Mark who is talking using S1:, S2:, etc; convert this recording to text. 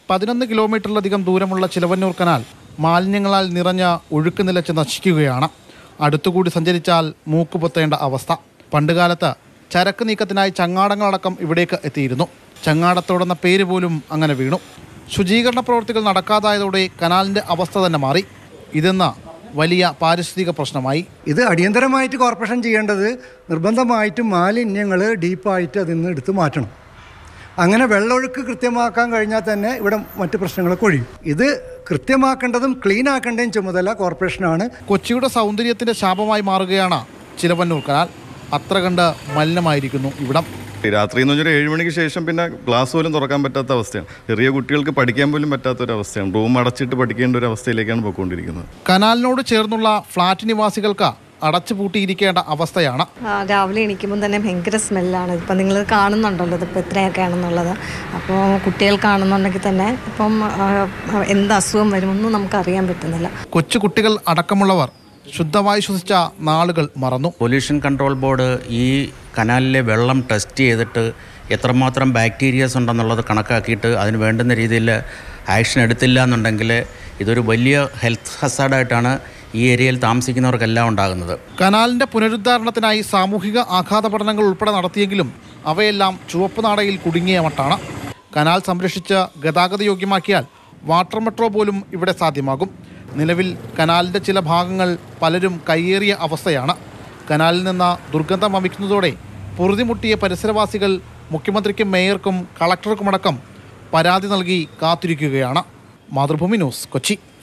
S1: പതിനൊന്ന് കിലോമീറ്ററിലധികം ദൂരമുള്ള ചിലവന്നൂർ കനാൽ മാലിന്യങ്ങളാൽ നിറഞ്ഞ ഒഴുക്ക് നിലച്ച് നശിക്കുകയാണ് അടുത്തുകൂടി സഞ്ചരിച്ചാൽ മൂക്കുപൊത്തേണ്ട അവസ്ഥ പണ്ടുകാലത്ത് ചരക്ക് നീക്കത്തിനായി ചങ്ങാടങ്ങളടക്കം ഇവിടേക്ക് എത്തിയിരുന്നു ചങ്ങാടത്തോടെന്ന പേര് പോലും അങ്ങനെ വീണു ശുചീകരണ പ്രവൃത്തികൾ നടക്കാതായതോടെ കനാലിൻ്റെ അവസ്ഥ തന്നെ മാറി ഇതെന്ന് വലിയ പാരിസ്ഥിതിക പ്രശ്നമായി
S2: ഇത് അടിയന്തരമായിട്ട് കോർപ്പറേഷൻ ചെയ്യേണ്ടത് നിർബന്ധമായിട്ടും മാലിന്യങ്ങൾ ഡീപ്പായിട്ട് അതിൽ നിന്ന് എടുത്ത് മാറ്റണം അങ്ങനെ വെള്ളമൊഴുക്ക് കൃത്യമാക്കാൻ കഴിഞ്ഞാൽ തന്നെ ഇവിടെ മറ്റ് പ്രശ്നങ്ങളൊക്കെ ഒഴിയും ഇത് കൃത്യമാക്കേണ്ടതും ക്ലീൻ ആക്കേണ്ടതും ചുമതല കോർപ്പറേഷനാണ്
S1: കൊച്ചിയുടെ സൗന്ദര്യത്തിന്റെ ശാപമായി മാറുകയാണ് ചിലവന്നൂർ കനാൽ അത്ര കണ്ട് മലിനമായിരിക്കുന്നു ഇവിടം
S3: രാത്രി എന്ന് പറഞ്ഞാൽ ഏഴ് മണിക്ക് ശേഷം പിന്നെ ക്ലാസ് പോലും തുറക്കാൻ പറ്റാത്ത അവസ്ഥയാണ് ചെറിയ കുട്ടികൾക്ക് പഠിക്കാൻ പോലും പറ്റാത്ത ഒരു അവസ്ഥയാണ് റൂം അടച്ചിട്ട് പഠിക്കേണ്ട ഒരു അവസ്ഥയിലേക്കാണ് പോയിക്കൊണ്ടിരിക്കുന്നത്
S1: കനാലിനോട് ചേർന്നുള്ള ഫ്ളാറ്റ് നിവാസികൾക്ക് അടച്ചുപൂട്ടിയിരിക്കേണ്ട അവസ്ഥയാണ്
S4: ആ, രാവിലെ എണീക്കുമ്പോൾ തന്നെ ഭയങ്കര സ്മെല്ലാണ് ഇപ്പം നിങ്ങൾ കാണുന്നുണ്ടല്ലോ ഇതിപ്പോൾ എത്രയൊക്കെയാണെന്നുള്ളത് അപ്പോൾ കുട്ടികൾ കാണുന്നുണ്ടെങ്കിൽ തന്നെ ഇപ്പം ആ, എന്ത് അസുഖം വരുമെന്നും നമുക്ക് അറിയാൻ പറ്റുന്നില്ല
S1: കൊച്ചു കുട്ടികൾ അടക്കമുള്ളവർ ശുദ്ധമായി ശ്വസിച്ച നാളുകൾ മറന്നു
S5: പൊല്യൂഷൻ കൺട്രോൾ ബോർഡ് ഈ കനാലിലെ വെള്ളം ടെസ്റ്റ് ചെയ്തിട്ട് എത്രമാത്രം ബാക്ടീരിയസ് ഉണ്ടെന്നുള്ളത് കണക്കാക്കിയിട്ട് അതിന് വേണ്ടുന്ന രീതിയിൽ ആക്ഷൻ എടുത്തില്ല എന്നുണ്ടെങ്കിൽ ഇതൊരു വലിയ ഹെൽത്ത് ഹസാർഡായിട്ടാണ് ഈ ഏരിയയിൽ താമസിക്കുന്നവർക്കെല്ലാം ഉണ്ടാകുന്നത്
S1: കനാലിന്റെ പുനരുദ്ധാരണത്തിനായി സാമൂഹിക ആഘാത പഠനങ്ങൾ ഉൾപ്പെടെ നടത്തിയെങ്കിലും അവയെല്ലാം ചുവപ്പ് നാടയിൽ കുടുങ്ങിയ മട്ടാണ് കനാൽ സംരക്ഷിച്ച് ഗതാഗത യോഗ്യമാക്കിയാൽ വാട്ടർ മെട്രോ പോലും ഇവിടെ സാധ്യമാകും നിലവിൽ കനാലിന്റെ ചില ഭാഗങ്ങൾ പലരും കയ്യേറിയ അവസ്ഥയാണ് കനാലിൽ നിന്ന് ദുർഗന്ധം വമിക്കുന്നതോടെ പൊറുതിമുട്ടിയ പരിസരവാസികൾ മുഖ്യമന്ത്രിക്കും മേയർക്കും കളക്ടർക്കുമടക്കം പരാതി നൽകി കാത്തിരിക്കുകയാണ് മാതൃഭൂമി ന്യൂസ് കൊച്ചി